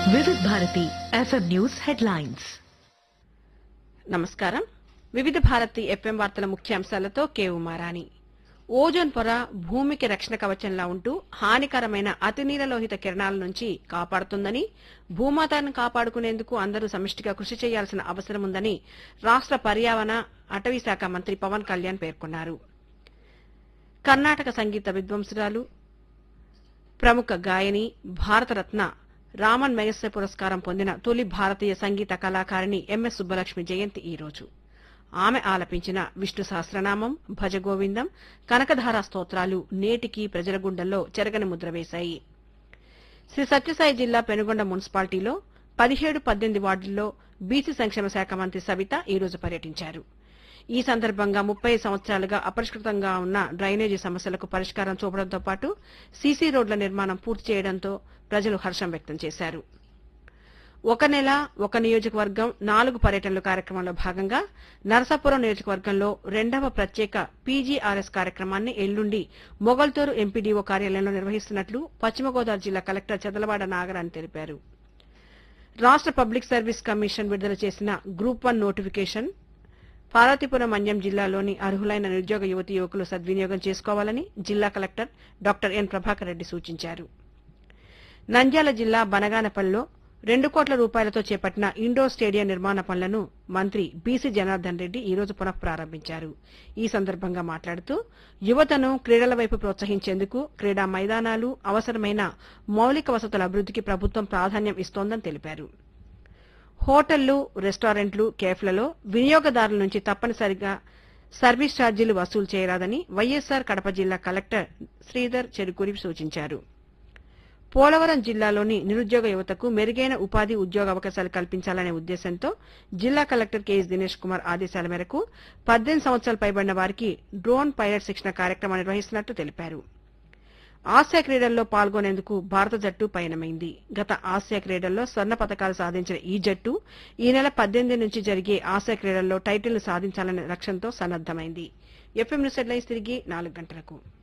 వివిధ Bharati FM news headlines నమస్కారం వివిధ భారతి ఎఫ్ఎం వార్తల ముఖ్యాంశాలతో కే ఉమారాణి ఓజోన్ పొర భూమికి రక్షణ కవచంలా ఉంటూ హానికరమైన అతినీలలోహిత కిరణాల నుంచి కాపాడుతుందని భూమాతను కాపాడుకునేందుకు అందరూ సమిష్టిగా కృషి చేయాల్సిన అవసరం ఉందని రాష్ట్ర పర్యావరణ అటవీ శాఖ మంత్రి పవన్ కళ్యాణ్ పేర్కొన్నారు కర్ణాటక సంగీత విద్వాంసురాలు ప్రముఖ గాయని భారతరత్న రామన్ మెగస్సె పురస్కారం పొందిన తొలి భారతీయ సంగీత కళాకారిణి ఎంఎస్ సుబ్బలక్ష్మి జయంతి ఈ రోజు ఆమె ఆలపించిన విష్ణు సహస్రనామం భజగోవిందం కనకధార స్తోత్రాలు నేటికి ప్రజల గుండెల్లో చెరగని ముద్ర వేశాయి శ్రీ సత్యసాయి జిల్లా పెనుగొండ మున్సిపాలిటీలో పదిహేడు పద్దెనిమిది వార్డుల్లో బీసీ సంక్షేమ శాఖ మంత్రి సవిత ఈ రోజు పర్యటించారు ఈ సందర్భంగా ముప్పై సంవత్సరాలుగా అపరిష్కృతంగా ఉన్న డ్రైనేజీ సమస్యలకు పరిష్కారం చూపడంతో పాటు సీసీ రోడ్ల నిర్మాణం పూర్తి చేయడంతో ప్రజలు హర్షం వ్యక్తం చేశారు ఒక నెల ఒక నియోజకవర్గం నాలుగు పర్యటనలు కార్యక్రమంలో భాగంగా నరసాపురం నియోజకవర్గంలో రెండవ ప్రత్యేక పీజీఆర్ఎస్ కార్యక్రమాన్ని ఎల్లుండి మొగల్తూరు ఎంపీడీఓ కార్యాలయంలో నిర్వహిస్తున్నట్లు పశ్చిమ గోదావరి జిల్లా కలెక్టర్ చదలవాడ నాగరాణి తెలిపారు రాష్ట్ర పబ్లిక్ సర్వీస్ కమిషన్ విడుదల చేసిన group one notification Parvathipuram Manyam జిల్లాలోని అర్హులైన నిరుద్యోగ యువతి యువకులు సద్వినియోగం చేసుకోవాలని జిల్లా collector doctor N Prabhakar Reddy సూచించారు నంద్యాల జిల్లా బనగానపల్లిలో రెండు కోట్ల రూపాయలతో చేపట్టిన ఇండోర్ స్టేడియం నిర్మాణ పనులను మంత్రి బీసీ జనార్దన్ రెడ్డి ఈ రోజు పునః ప్రారంభించారు ఈ సందర్భంగా మాట్లాడుతూ యువతను క్రీడల వైపు ప్రోత్సహించేందుకు క్రీడా మైదానాలు అవసరమైన మౌలిక వసతుల అభివృద్ధికి ప్రభుత్వం ప్రాధాన్యం ఇస్తోందని తెలిపారు హోటళ్లు రెస్టారెంట్లు కేఫ్లలో వినియోగదారుల నుంచి తప్పనిసరిగా సర్వీస్ ఛార్జీలు వసూలు చేయరాదని వైఎస్సార్ కడప జిల్లా కలెక్టర్ శ్రీధర్ చెరుకూరి సూచించారు పోలవరం జిల్లాలోని నిరుద్యోగ యువతకు మెరుగైన ఉపాధి ఉద్యోగ అవకాశాలు కల్పించాలనే ఉద్దేశంతో జిల్లా కలెక్టర్ కెఎస్ దినేష్ కుమార్ ఆదేశాల మేరకు పద్దెనిమిది సంవత్సరాలు పైబడిన వారికి డ్రోన్ పైలట్ శిక్షణ కార్యక్రమం నిర్వహిస్తున్నట్టు తెలిపారు ఆసియా క్రీడల్లో పాల్గొనేందుకు భారత జట్టు పయనమైంది గత ఆసియా క్రీడల్లో స్వర్ణ పతకాలు సాధించిన ఈ జట్టు ఈ నెల పద్దెనిమిది నుంచి జరిగే ఆసియా క్రీడల్లో టైటిల్ను సాధించాలనే లక్ష్యంతో సన్నద్దమైంది ఎఫ్ఎం న్యూస్ హెడ్లైన్స్ తిరిగి నాలుగు గంటలకు